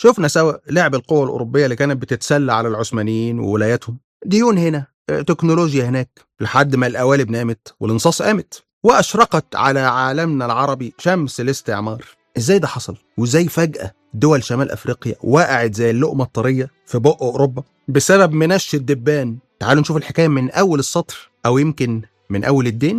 شفنا سوا لعب القوى الأوروبية اللي كانت بتتسلى على العثمانيين وولاياتهم ديون هنا آه، تكنولوجيا هناك لحد ما القوالب نامت والانصاص قامت وأشرقت على عالمنا العربي شمس الاستعمار ازاي ده حصل وازاي فجأة دول شمال أفريقيا وقعت زي اللقمة الطرية في بق أوروبا بسبب منش الدبان تعالوا نشوف الحكاية من أول السطر أو يمكن من أول الدين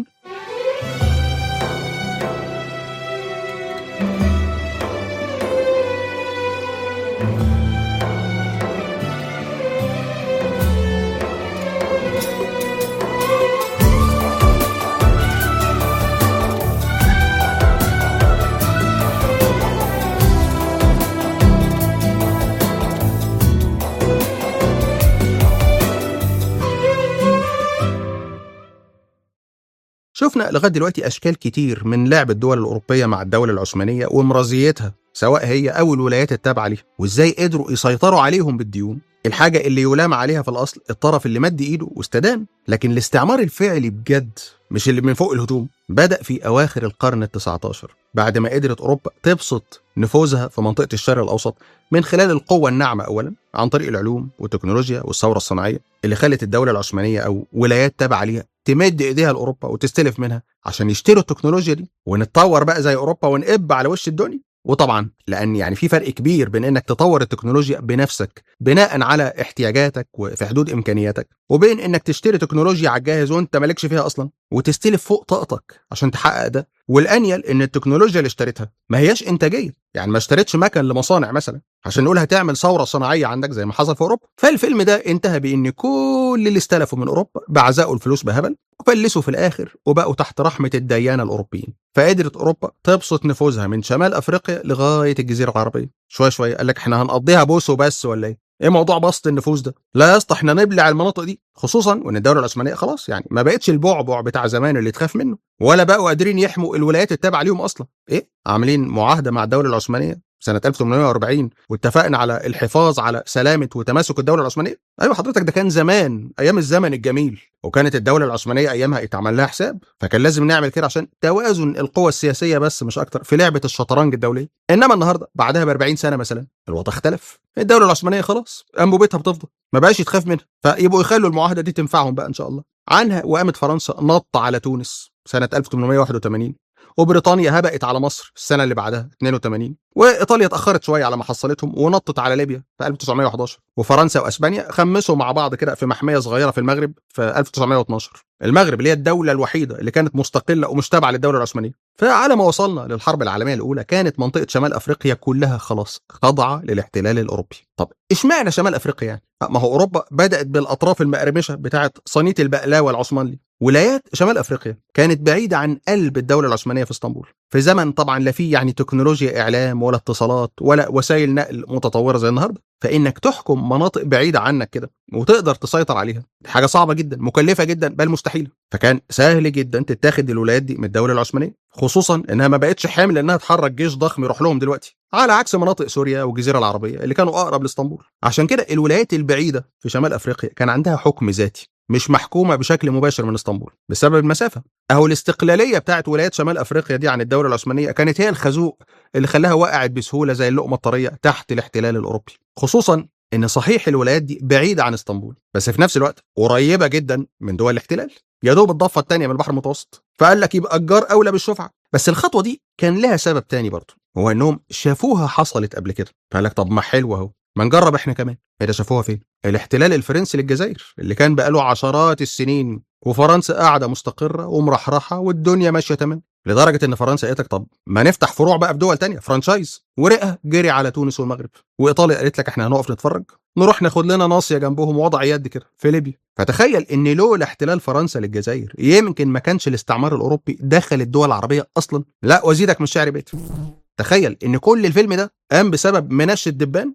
شفنا لغايه دلوقتي اشكال كتير من لعب الدول الاوروبيه مع الدوله العثمانيه ومرازيتها سواء هي او الولايات التابعه ليها وازاي قدروا يسيطروا عليهم بالديون الحاجه اللي يلام عليها في الاصل الطرف اللي مد ايده واستدان لكن الاستعمار الفعلي بجد مش اللي من فوق الهدوم بدا في اواخر القرن ال19 بعد ما قدرت اوروبا تبسط نفوذها في منطقه الشرق الاوسط من خلال القوه الناعمه اولا عن طريق العلوم والتكنولوجيا والثوره الصناعيه اللي خلت الدوله العثمانيه او ولايات تابعه ليها تمد ايديها لاوروبا وتستلف منها عشان يشتروا التكنولوجيا دي ونتطور بقى زي اوروبا ونقب على وش الدنيا وطبعا لان يعني في فرق كبير بين انك تطور التكنولوجيا بنفسك بناء على احتياجاتك وفي حدود امكانياتك وبين انك تشتري تكنولوجيا على الجاهز وانت مالكش فيها اصلا وتستلف فوق طاقتك عشان تحقق ده والانيل ان التكنولوجيا اللي اشتريتها ما هياش انتاجيه يعني ما اشتريتش مكن لمصانع مثلا عشان نقول هتعمل ثوره صناعيه عندك زي ما حصل في اوروبا فالفيلم ده انتهى بان كل اللي استلفوا من اوروبا بعزقوا الفلوس بهبل وفلسوا في الاخر وبقوا تحت رحمه الديانه الاوروبيين فقدرت اوروبا تبسط نفوذها من شمال افريقيا لغايه الجزيره العربيه شويه شويه قال لك احنا هنقضيها بوس وبس ولا ايه ايه موضوع بسط النفوذ ده لا يا اسطى احنا نبلع المناطق دي خصوصا وان الدوله العثمانيه خلاص يعني ما بقتش البعبع بتاع زمان اللي تخاف منه ولا بقوا قادرين يحموا الولايات التابعه ليهم اصلا ايه عاملين معاهده مع الدوله العثمانيه سنة 1840 واتفقنا على الحفاظ على سلامة وتماسك الدولة العثمانية أيوة حضرتك ده كان زمان أيام الزمن الجميل وكانت الدولة العثمانية أيامها اتعمل لها حساب فكان لازم نعمل كده عشان توازن القوى السياسية بس مش أكتر في لعبة الشطرنج الدولية إنما النهاردة بعدها ب 40 سنة مثلا الوضع اختلف الدولة العثمانية خلاص أنبوبتها بتفضل ما بقاش يتخاف منها فيبقوا يخلوا المعاهدة دي تنفعهم بقى إن شاء الله عنها وقامت فرنسا نط على تونس سنة 1881 وبريطانيا هبقت على مصر السنه اللي بعدها 82 وايطاليا اتاخرت شويه على ما حصلتهم ونطت على ليبيا في 1911 وفرنسا واسبانيا خمسوا مع بعض كده في محميه صغيره في المغرب في 1912 المغرب اللي هي الدوله الوحيده اللي كانت مستقله ومش تابعه للدوله العثمانيه فعلى ما وصلنا للحرب العالميه الاولى كانت منطقه شمال افريقيا كلها خلاص خاضعه للاحتلال الاوروبي طب اشمعنى شمال افريقيا يعني ما هو اوروبا بدات بالاطراف المقرمشه بتاعه صينيه البقلاوه العثماني ولايات شمال افريقيا كانت بعيده عن قلب الدوله العثمانيه في اسطنبول في زمن طبعا لا فيه يعني تكنولوجيا اعلام ولا اتصالات ولا وسائل نقل متطوره زي النهارده فانك تحكم مناطق بعيده عنك كده وتقدر تسيطر عليها دي حاجه صعبه جدا مكلفه جدا بل مستحيله فكان سهل جدا تتاخد الولايات دي من الدوله العثمانيه خصوصا انها ما بقتش حامل انها تحرك جيش ضخم يروح لهم دلوقتي على عكس مناطق سوريا والجزيره العربيه اللي كانوا اقرب لاسطنبول عشان كده الولايات البعيده في شمال افريقيا كان عندها حكم ذاتي مش محكومه بشكل مباشر من اسطنبول بسبب المسافه اهو الاستقلاليه بتاعت ولايات شمال افريقيا دي عن الدوله العثمانيه كانت هي الخازوق اللي خلاها وقعت بسهوله زي اللقمه الطريه تحت الاحتلال الاوروبي خصوصا ان صحيح الولايات دي بعيده عن اسطنبول بس في نفس الوقت قريبه جدا من دول الاحتلال يا دوب الضفه الثانيه من البحر المتوسط فقال لك يبقى الجار اولى بالشفعه بس الخطوه دي كان لها سبب تاني برضه هو انهم شافوها حصلت قبل كده فقال لك طب ما حلو اهو ما نجرب احنا كمان ايه ده شافوها فين الاحتلال الفرنسي للجزائر اللي كان بقاله عشرات السنين وفرنسا قاعده مستقره ومرحرحه والدنيا ماشيه تمام لدرجه ان فرنسا قالت لك طب ما نفتح فروع بقى في دول تانية فرانشايز ورقها جري على تونس والمغرب وايطاليا قالت لك احنا هنقف نتفرج نروح ناخد لنا ناصيه جنبهم وضع يد كده في ليبيا فتخيل ان لولا احتلال فرنسا للجزائر يمكن ما كانش الاستعمار الاوروبي دخل الدول العربيه اصلا لا وزيدك من شعر بيت تخيل ان كل الفيلم ده قام بسبب منش الدبان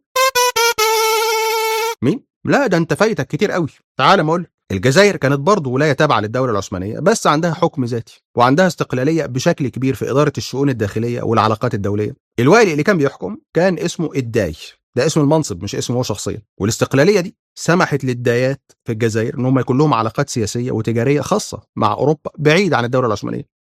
مين لا ده انت فايتك كتير قوي تعال ما اقول الجزائر كانت برضه ولايه تابعه للدوله العثمانيه بس عندها حكم ذاتي وعندها استقلاليه بشكل كبير في اداره الشؤون الداخليه والعلاقات الدوليه الوالي اللي كان بيحكم كان اسمه الداي ده اسم المنصب مش اسمه هو شخصيا والاستقلاليه دي سمحت للدايات في الجزائر ان هم يكون لهم علاقات سياسيه وتجاريه خاصه مع اوروبا بعيد عن الدوله العثمانيه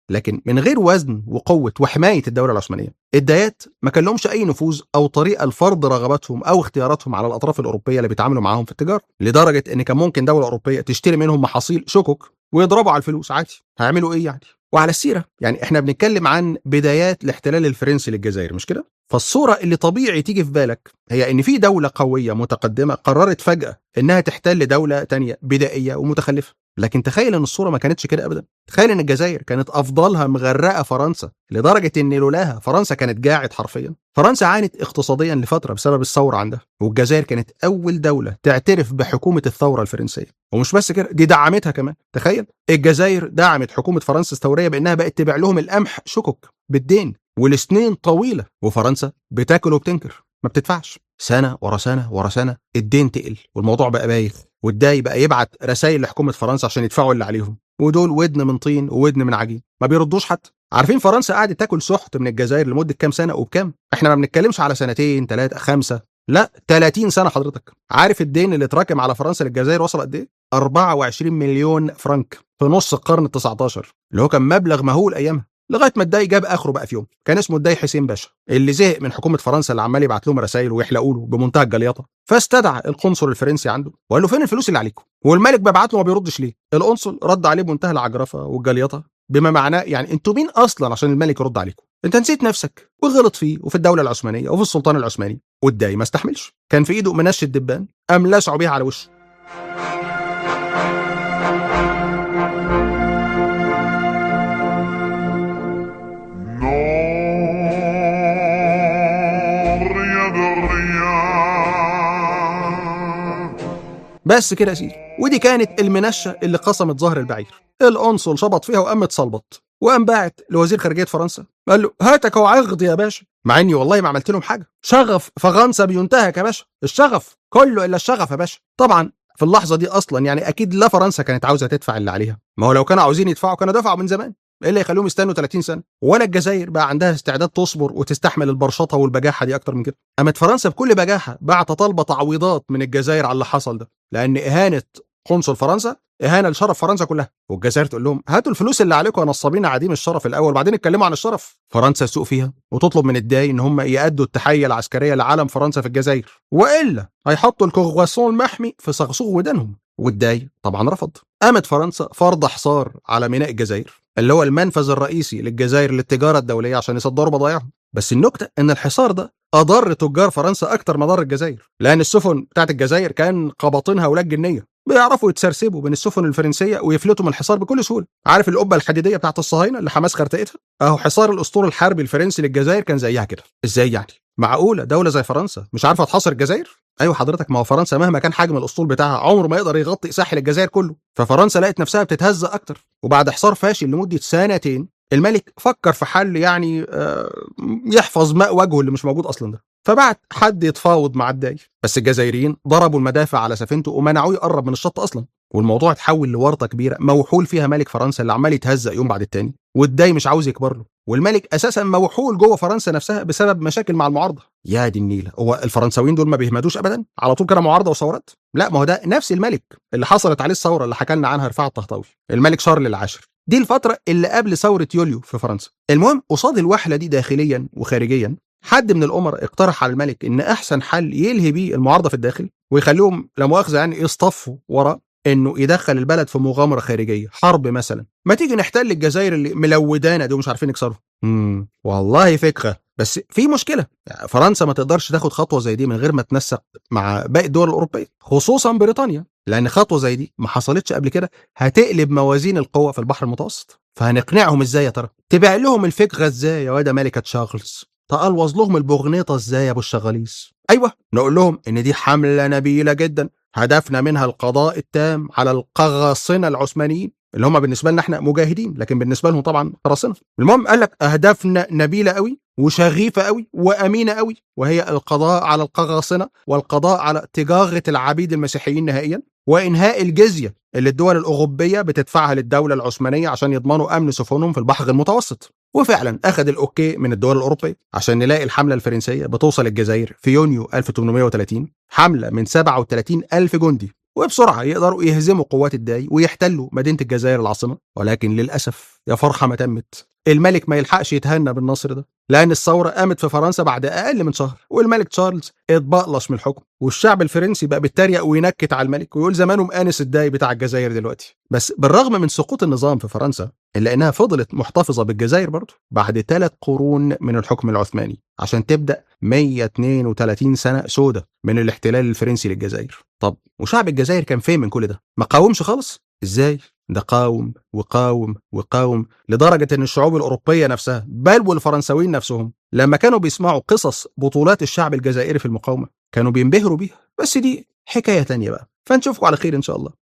لكن من غير وزن وقوه وحمايه الدوله العثمانيه الدايات ما كان لهمش اي نفوذ او طريقه لفرض رغباتهم او اختياراتهم على الاطراف الاوروبيه اللي بيتعاملوا معاهم في التجاره لدرجه ان كان ممكن دوله اوروبيه تشتري منهم محاصيل شكك ويضربوا على الفلوس عادي هيعملوا ايه يعني وعلى السيره يعني احنا بنتكلم عن بدايات الاحتلال الفرنسي للجزائر مش كده فالصوره اللي طبيعي تيجي في بالك هي ان في دوله قويه متقدمه قررت فجاه انها تحتل دوله تانية بدائيه ومتخلفه لكن تخيل ان الصوره ما كانتش كده ابدا تخيل ان الجزائر كانت افضلها مغرقه فرنسا لدرجه ان لولاها فرنسا كانت جاعت حرفيا فرنسا عانت اقتصاديا لفتره بسبب الثوره عندها والجزائر كانت اول دوله تعترف بحكومه الثوره الفرنسيه ومش بس كده دي دعمتها كمان تخيل الجزائر دعمت حكومه فرنسا الثوريه بانها بقت تبيع لهم القمح شكك بالدين والسنين طويله وفرنسا بتاكل وبتنكر ما بتدفعش سنه ورا سنه ورا سنه الدين تقل والموضوع بقى بايخ والداي بقى يبعت رسائل لحكومه فرنسا عشان يدفعوا اللي عليهم ودول ودن من طين وودن من عجين ما بيردوش حتى عارفين فرنسا قعدت تاكل سحت من الجزائر لمده كام سنه وبكام احنا ما بنتكلمش على سنتين ثلاثه خمسه لا 30 سنه حضرتك عارف الدين اللي اتراكم على فرنسا للجزائر وصل قد ايه 24 مليون فرنك في نص القرن ال 19 اللي هو كان مبلغ مهول ايامها لغايه ما الداي جاب اخره بقى في يوم كان اسمه الداي حسين باشا اللي زهق من حكومه فرنسا اللي عمال يبعت لهم رسائل ويحلقوا له بمنتهى الجليطه فاستدعى القنصل الفرنسي عنده وقال له فين الفلوس اللي عليكم والملك ببعت له ما بيردش ليه القنصل رد عليه بمنتهى العجرفه والجليطه بما معناه يعني انتوا مين اصلا عشان الملك يرد عليكم انت نسيت نفسك وغلط فيه وفي الدوله العثمانيه وفي السلطان العثماني والداي ما استحملش كان في ايده منش الدبان قام لسعه بيها على وشه نار يد الرياح بس كده يا سيدي ودي كانت المنشه اللي قسمت ظهر البعير القنصل شبط فيها وقام اتصلبط وقام باعت لوزير خارجيه فرنسا قال له هاتك وعغض يا باشا مع اني والله ما عملت لهم حاجه شغف فرنسا بينتهك يا باشا الشغف كله الا الشغف يا باشا طبعا في اللحظه دي اصلا يعني اكيد لا فرنسا كانت عاوزه تدفع اللي عليها ما هو لو كانوا عاوزين يدفعوا كانوا دفعوا من زمان ايه اللي يخليهم يستنوا 30 سنه ولا الجزائر بقى عندها استعداد تصبر وتستحمل البرشطه والبجاحه دي اكتر من كده قامت فرنسا بكل بجاحه بعت طالبه تعويضات من الجزائر على اللي حصل ده لان اهانه قنصل فرنسا اهانه لشرف فرنسا كلها والجزائر تقول لهم هاتوا الفلوس اللي عليكم يا نصابين عديم الشرف الاول بعدين اتكلموا عن الشرف فرنسا تسوق فيها وتطلب من الداي ان هم يأدوا التحيه العسكريه لعلم فرنسا في الجزائر والا هيحطوا الكرواسون المحمي في صغصوغ ودانهم والداي طبعا رفض قامت فرنسا فرض حصار على ميناء الجزائر اللي هو المنفذ الرئيسي للجزائر للتجاره الدوليه عشان يصدروا بضائعهم بس النكته ان الحصار ده اضر تجار فرنسا اكتر ما ضر الجزائر لان السفن بتاعت الجزائر كان قباطينها اولاد جنيه بيعرفوا يتسرسبوا بين السفن الفرنسيه ويفلتوا من الحصار بكل سهوله عارف القبه الحديديه بتاعت الصهاينه اللي حماس خرتقتها اهو حصار الاسطول الحربي الفرنسي للجزائر كان زيها كده ازاي يعني معقوله دوله زي فرنسا مش عارفه تحاصر الجزائر ايوه حضرتك ما هو فرنسا مهما كان حجم الاسطول بتاعها عمره ما يقدر يغطي ساحل الجزائر كله ففرنسا لقت نفسها بتتهز اكتر وبعد حصار فاشل لمده سنتين الملك فكر في حل يعني آه، يحفظ ماء وجهه اللي مش موجود اصلا ده فبعت حد يتفاوض مع الداي بس الجزائريين ضربوا المدافع على سفينته ومنعوه يقرب من الشط اصلا والموضوع اتحول لورطه كبيره موحول فيها ملك فرنسا اللي عمال يتهزق يوم بعد التاني والداي مش عاوز يكبر له والملك اساسا موحول جوه فرنسا نفسها بسبب مشاكل مع المعارضه يا دي النيله هو الفرنساويين دول ما بيهمدوش ابدا على طول كده معارضه وثورات لا ما هو ده نفس الملك اللي حصلت عليه الثوره اللي حكى لنا عنها رفاعه الطهطاوي الملك شارل العاشر دي الفتره اللي قبل ثوره يوليو في فرنسا المهم قصاد الوحله دي داخليا وخارجيا حد من الامراء اقترح على الملك ان احسن حل يلهي بيه المعارضه في الداخل ويخليهم لا مؤاخذه يعني يصطفوا ورا انه يدخل البلد في مغامره خارجيه حرب مثلا ما تيجي نحتل الجزائر اللي ملودانا دي ومش عارفين يكسروا امم والله فكره بس في مشكله يعني فرنسا ما تقدرش تاخد خطوه زي دي من غير ما تنسق مع باقي الدول الاوروبيه خصوصا بريطانيا لان خطوه زي دي ما حصلتش قبل كده هتقلب موازين القوه في البحر المتوسط فهنقنعهم ازاي يا ترى تبيع لهم الفكره ازاي يا واد ملكه شارلز تقلوظ لهم البغنيطه ازاي يا ابو الشغاليس ايوه نقول لهم ان دي حمله نبيله جدا هدفنا منها القضاء التام على القراصنه العثمانيين اللي هم بالنسبه لنا احنا مجاهدين لكن بالنسبه لهم طبعا قراصنه المهم قال لك اهدافنا نبيله قوي وشغيفه قوي وامينه قوي وهي القضاء على القراصنه والقضاء على تجاره العبيد المسيحيين نهائيا وانهاء الجزيه اللي الدول الاوروبيه بتدفعها للدوله العثمانيه عشان يضمنوا امن سفنهم في البحر المتوسط وفعلا اخذ الاوكي من الدول الاوروبيه عشان نلاقي الحمله الفرنسيه بتوصل الجزائر في يونيو 1830 حمله من 37 الف جندي وبسرعة يقدروا يهزموا قوات الداي ويحتلوا مدينة الجزائر العاصمة ولكن للأسف يا فرحة ما تمت الملك ما يلحقش يتهنى بالنصر ده لأن الثورة قامت في فرنسا بعد أقل من شهر والملك تشارلز اتبقلش من الحكم والشعب الفرنسي بقى بيتريق وينكت على الملك ويقول زمانه مآنس الداي بتاع الجزائر دلوقتي بس بالرغم من سقوط النظام في فرنسا إلا إنها فضلت محتفظة بالجزائر برضه بعد ثلاث قرون من الحكم العثماني عشان تبدأ 132 سنة سودة من الاحتلال الفرنسي للجزائر طب وشعب الجزائر كان فين من كل ده ما قاومش خالص ازاي ده قاوم وقاوم وقاوم لدرجة إن الشعوب الأوروبية نفسها بل والفرنساويين نفسهم لما كانوا بيسمعوا قصص بطولات الشعب الجزائري في المقاومة كانوا بينبهروا بيها بس دي حكاية تانية بقى فنشوفكم على خير إن شاء الله